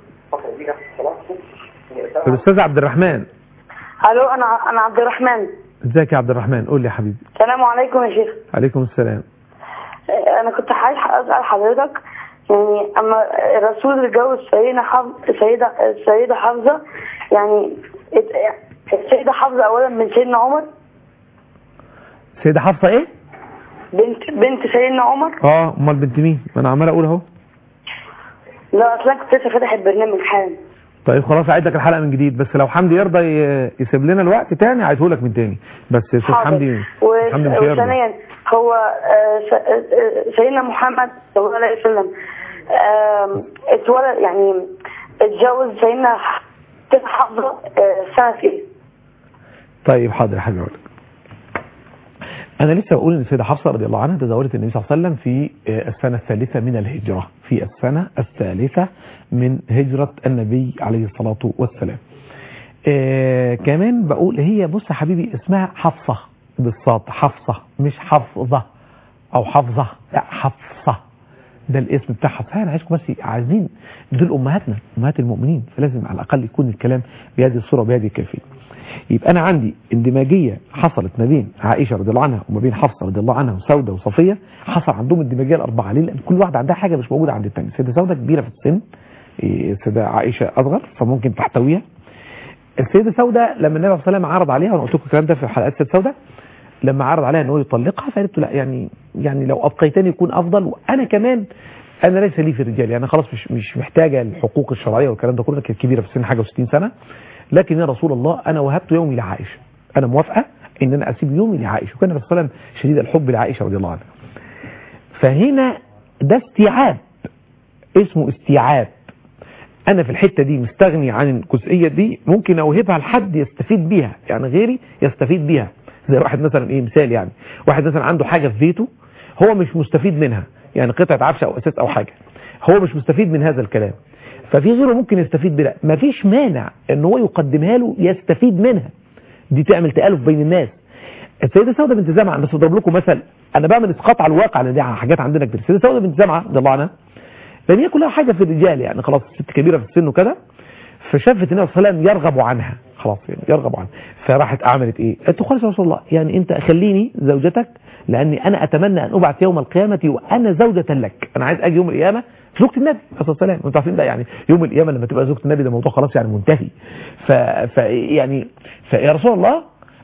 Speaker 2: الاستاذ عبد الرحمن
Speaker 3: الو انا انا عبد الرحمن
Speaker 2: ازيك يا عبد الرحمن قول لي يا حبيبي
Speaker 3: السلام عليكم يا شيخ
Speaker 2: عليكم السلام
Speaker 3: انا كنت عايز اسال حضرتك يعني اما الرسول اتجوز سيدنا حفظ سيده السيده حفصه يعني ات- السيده حفصه اولا من سيدنا عمر
Speaker 2: سيدة حفصة ايه
Speaker 3: بنت بنت سيدنا عمر
Speaker 2: اه امال بنت مين ما انا عمال اقول اهو
Speaker 3: لا اصلا كنت لسه فاتح البرنامج حالا
Speaker 2: طيب خلاص اعيد لك الحلقه من جديد بس لو حمدي يرضى ي- يسيب لنا الوقت تاني اعيده لك من تاني بس استاذ حمدي
Speaker 3: و-
Speaker 2: حمدي مش هيرضى
Speaker 3: وثانيا هو آه، س- آه، سيدنا محمد صلى الله عليه وسلم آم، اتولد يعني اتجوز سيدنا ح- سيدنا حفصه آه، سنه ايه؟
Speaker 2: طيب حاضر يا حبيبي أقول لك. انا لسه بقول ان السيده حفصه رضي الله عنها تزوجت النبي صلى الله عليه وسلم في آه، السنه الثالثه من الهجره في السنه الثالثه من هجره النبي عليه الصلاه والسلام آه كمان بقول هي بص يا حبيبي اسمها حفصه بالصاد حفصه مش حفظه او حفظه لا حفصه ده الاسم بتاعها فانا عايزكم بس عايزين دول امهاتنا امهات المؤمنين فلازم على الاقل يكون الكلام بهذه الصوره وبهذه الكيفيه يبقى انا عندي اندماجيه حصلت ما بين عائشه رضي الله عنها وما بين حفصه رضي الله عنها وسوده وصفيه حصل عندهم اندماجيه الاربعه ليه؟ لان كل واحده عندها حاجه مش موجوده عند الثانيه السيده سوده كبيره في السن إيه، السيده عائشه اصغر فممكن تحتويها السيده سوده لما النبي صلى الله عليه وسلم عرض عليها وانا قلت لكم الكلام ده في حلقات السيده سوده لما عرض عليها ان هو يطلقها فقالت له لا يعني يعني لو ابقيتني يكون افضل وانا كمان انا ليس لي في الرجال يعني خلاص مش مش محتاجه الحقوق الشرعيه والكلام ده كله كانت كبيره في السن حاجه و60 سنه لكن يا رسول الله انا وهبت يومي لعائشه انا موافقه ان انا اسيب يومي لعائشه وكان الرسول صلى الله عليه وسلم شديد الحب لعائشه رضي الله عنها فهنا ده استيعاب اسمه استيعاب انا في الحته دي مستغني عن الجزئيه دي ممكن اوهبها لحد يستفيد بيها يعني غيري يستفيد بيها زي واحد مثلا ايه مثال يعني واحد مثلا عنده حاجه في بيته هو مش مستفيد منها يعني قطعه عفش او اساس او حاجه هو مش مستفيد من هذا الكلام ففي غيره ممكن يستفيد بها مفيش مانع ان هو يقدمها له يستفيد منها دي تعمل تالف بين الناس السيده سوده بنت زمعه بس اضرب لكم مثل انا بعمل اسقاط على الواقع لان دي حاجات عندنا كتير السيده سوده بنت زمعه رضي الله عنها لان هي كلها حاجه في الرجال يعني خلاص ست كبيره في السن وكده فشافت النبي صلى الله عليه وسلم يرغب عنها خلاص يعني يرغب عنها فراحت عملت ايه قالت له خلاص يا رسول الله يعني انت خليني زوجتك لاني انا اتمنى ان ابعث يوم القيامه وانا زوجه لك انا عايز اجي يوم القيامه زوجة النبي عليه الصلاه والسلام وانتوا عارفين ده يعني يوم القيامه لما تبقى زوجة النبي ده موضوع خلاص يعني منتهي ف, ف يعني فيا رسول الله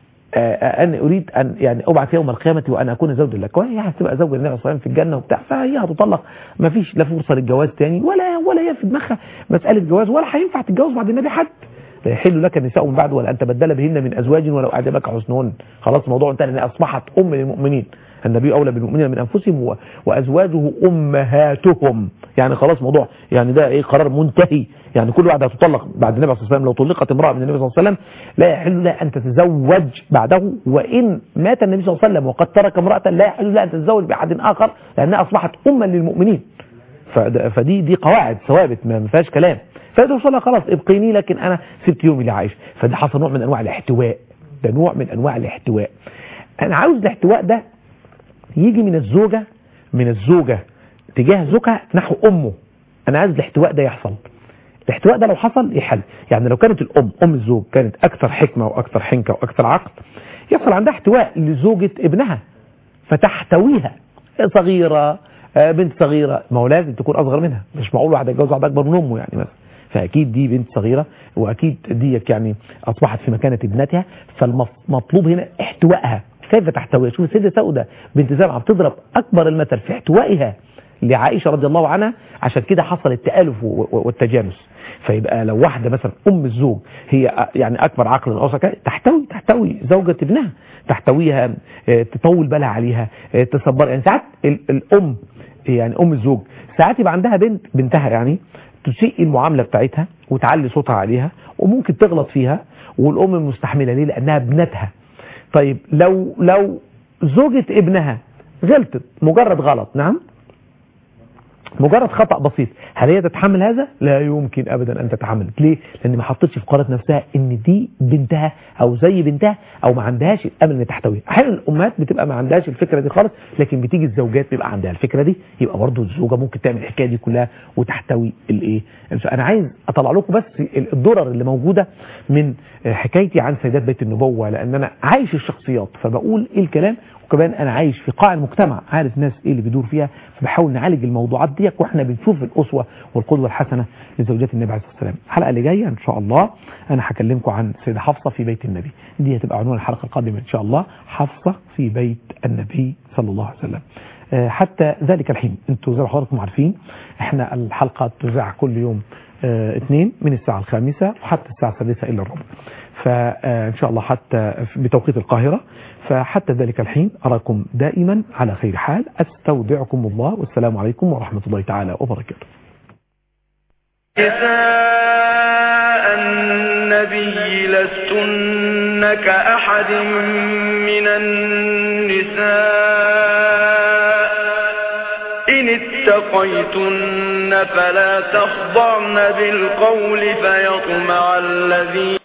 Speaker 2: آه، أنا أريد أن يعني أبعث يوم القيامة وأن أكون زوجا لك وهي هتبقى زوجة النبي صلى الله عليه وسلم في الجنة وبتاع فهي هتطلق ما فيش لا فرصة للجواز تاني ولا ولا هي في دماغها مسألة جواز ولا هينفع تتجوز بعد النبي حد لا يحل لك النساء من بعد ولا أن تبدل بهن من أزواج ولو أعجبك حسنهن خلاص الموضوع انتهى لأن أصبحت أم للمؤمنين النبي أولى بالمؤمنين من أنفسهم و- وأزواجه أمهاتهم يعني خلاص موضوع يعني ده إيه قرار منتهي يعني كل واحدة هتطلق بعد النبي صلى الله عليه وسلم لو طلقت امرأة من النبي صلى الله عليه وسلم لا يحل لها أن تتزوج بعده وإن مات النبي صلى الله عليه وسلم وقد ترك امرأة لا يحل لها أن تتزوج بأحد آخر لأنها أصبحت أما للمؤمنين فد- فدي دي قواعد ثوابت ما ما فيهاش كلام فده صلى خلاص ابقيني لكن انا سبت يومي لعائشه فده حصل نوع من انواع الاحتواء ده نوع من انواع الاحتواء انا عاوز الاحتواء ده يجي من الزوجه من الزوجه تجاه زوجها نحو امه انا عايز الاحتواء ده يحصل الاحتواء ده لو حصل يحل يعني لو كانت الام ام الزوج كانت اكثر حكمه واكثر حنكه واكثر عقل يحصل عندها احتواء لزوجه ابنها فتحتويها صغيرة آه، بنت صغيرة ما هو لازم تكون أصغر منها مش معقول واحد يتجوز واحد أكبر من أمه يعني مثلا فأكيد دي بنت صغيرة وأكيد ديك يعني أصبحت في مكانة ابنتها فالمطلوب هنا احتوائها كيف تحتويها شوف السيدة سودة بنت زمعة بتضرب أكبر المثل في احتوائها لعائشة رضي الله عنها عشان كده حصل التآلف و- و- والتجانس فيبقى لو واحدة مثلا أم الزوج هي أ- يعني أكبر عقلا أو كده تحتوي تحتوي زوجة ابنها تحتويها آه، تطول بالها عليها آه، تصبر يعني ساعات ال- الأم يعني أم الزوج ساعات يبقى عندها بنت بنتها يعني تسيء المعاملة بتاعتها وتعلي صوتها عليها وممكن تغلط فيها والأم مستحملة ليه لأنها ابنتها طيب لو لو زوجة ابنها غلطت مجرد غلط نعم مجرد خطأ بسيط هل هي تتحمل هذا لا يمكن ابدا ان تتحمل ليه لان ما حطتش في قرارة نفسها ان دي بنتها او زي بنتها او ما عندهاش الامل ان تحتويها احيانا الامهات بتبقى ما عندهاش الفكره دي خالص لكن بتيجي الزوجات بيبقى عندها الفكره دي يبقى برضه الزوجه ممكن تعمل الحكايه دي كلها وتحتوي الايه انا عايز اطلع لكم بس الضرر اللي موجوده من حكايتي عن سيدات بيت النبوه لان انا عايش الشخصيات فبقول ايه الكلام وكمان انا عايش في قاع المجتمع عارف ناس ايه اللي بيدور فيها فبحاول نعالج الموضوعات دي واحنا بنشوف الاسوه والقدوه الحسنه لزوجات النبي عليه الصلاه والسلام الحلقه اللي جايه ان شاء الله انا هكلمكم عن سيده حفصه في بيت النبي دي هتبقى عنوان الحلقه القادمه ان شاء الله حفصه في بيت النبي صلى الله عليه وسلم حتى ذلك الحين انتوا زي ما حضراتكم عارفين احنا الحلقه تذاع كل يوم اه اثنين من الساعه الخامسه وحتى الساعه السادسه الا الربع فان شاء الله حتى بتوقيت القاهره فحتى ذلك الحين أراكم دائما على خير حال أستودعكم الله والسلام عليكم ورحمة الله تعالى وبركاته
Speaker 1: نساء النبي لستن كأحد من النساء إن اتقيتن فلا تخضعن بالقول فيطمع الذي